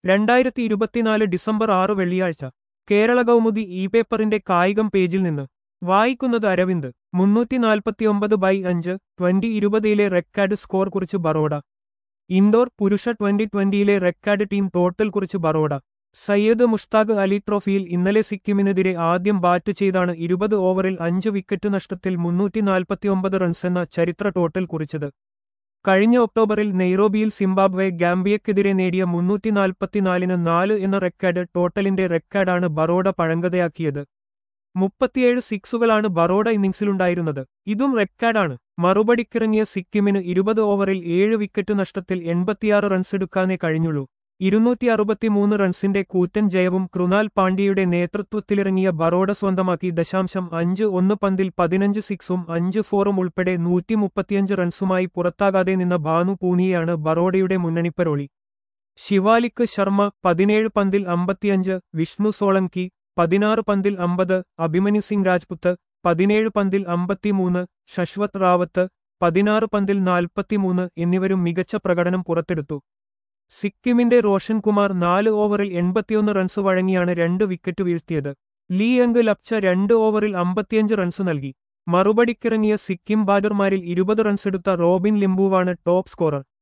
രണ്ടായിരത്തി ഇരുപത്തിനാല് ഡിസംബർ ആറ് വെള്ളിയാഴ്ച കേരള കൗമുദി ഇ പേപ്പറിന്റെ കായികം പേജിൽ നിന്ന് വായിക്കുന്നത് അരവിന്ദ് മുന്നൂറ്റി നാൽപ്പത്തിയൊമ്പത് ബൈ അഞ്ച് ട്വന്റി ഇരുപതിലെ റെക്കാർഡ് സ്കോർ കുറിച്ച് ബറോഡ ഇൻഡോർ പുരുഷ ട്വന്റി ട്വന്റിയിലെ റെക്കാർഡ് ടീം ടോട്ടൽ കുറിച്ച് ബറോഡ സയ്യദ് മുഷ്താഖ് അലി ട്രോഫിയിൽ ഇന്നലെ സിക്കിമിനെതിരെ ആദ്യം ബാറ്റ് ചെയ്താണ് ഇരുപത് ഓവറിൽ അഞ്ച് വിക്കറ്റ് നഷ്ടത്തിൽ മുന്നൂറ്റി നാൽപ്പത്തിയൊമ്പത് റൺസെന്ന ചരിത്ര ടോട്ടൽ കുറിച്ചത് കഴിഞ്ഞ ഒക്ടോബറിൽ നെയ്റോബിയിൽ സിംബാബ്വെ ഗാംബിയക്കെതിരെ നേടിയ മുന്നൂറ്റി നാൽപ്പത്തിനാലിന് നാല് എന്ന റെക്കാർഡ് ടോട്ടലിന്റെ റെക്കാർഡാണ് ബറോഡ പഴങ്കതയാക്കിയത് മുപ്പത്തിയേഴ് സിക്സുകളാണ് ബറോഡ ഇന്നിംഗ്സിലുണ്ടായിരുന്നത് ഇതും റെക്കാർഡാണ് മറുപടിക്കിറങ്ങിയ സിക്കിമിന് ഇരുപത് ഓവറിൽ ഏഴ് വിക്കറ്റ് നഷ്ടത്തിൽ എൺപത്തിയാറ് റൺസെടുക്കാനേ കഴിഞ്ഞുള്ളൂ ഇരുന്നൂറ്റി അറുപത്തിമൂന്ന് റൺസിന്റെ കൂറ്റൻ ജയവും കൃണാൽ പാണ്ഡ്യയുടെ നേതൃത്വത്തിലിറങ്ങിയ ബറോഡ സ്വന്തമാക്കി ദശാംശം അഞ്ച് ഒന്ന് പന്തിൽ പതിനഞ്ച് സിക്സും അഞ്ച് ഫോറും ഉൾപ്പെടെ നൂറ്റി മുപ്പത്തിയഞ്ച് റൺസുമായി പുറത്താകാതെ നിന്ന ഭാനു പൂനിയാണ് ബറോഡയുടെ മുന്നണിപ്പരോളി ശിവാലിക്ക് ശർമ്മ പതിനേഴ് പന്തിൽ അമ്പത്തിയഞ്ച് വിഷ്ണു സോളങ്കി പതിനാറ് പന്തിൽ അമ്പത് അഭിമന്യു സിംഗ് രാജ്പുത്ത് പതിനേഴ് പന്തിൽ അമ്പത്തിമൂന്ന് ശശ്വത് റാവത്ത് പതിനാറ് പന്തിൽ നാൽപ്പത്തിമൂന്ന് എന്നിവരും മികച്ച പ്രകടനം പുറത്തെടുത്തു സിക്കിമിന്റെ റോഷൻ കുമാർ നാല് ഓവറിൽ എൺപത്തിയൊന്ന് റൺസ് വഴങ്ങിയാണ് രണ്ട് വിക്കറ്റ് വീഴ്ത്തിയത് ലീ അങ്ക് ലപ്ച രണ്ട് ഓവറിൽ അമ്പത്തിയഞ്ച് റൺസ് നൽകി മറുപടിക്കിറങ്ങിയ സിക്കിം ബാറ്റർമാരിൽ ഇരുപത് റൺസെടുത്ത റോബിൻ ലിംബുവാണ് ടോപ്പ് സ്കോറർ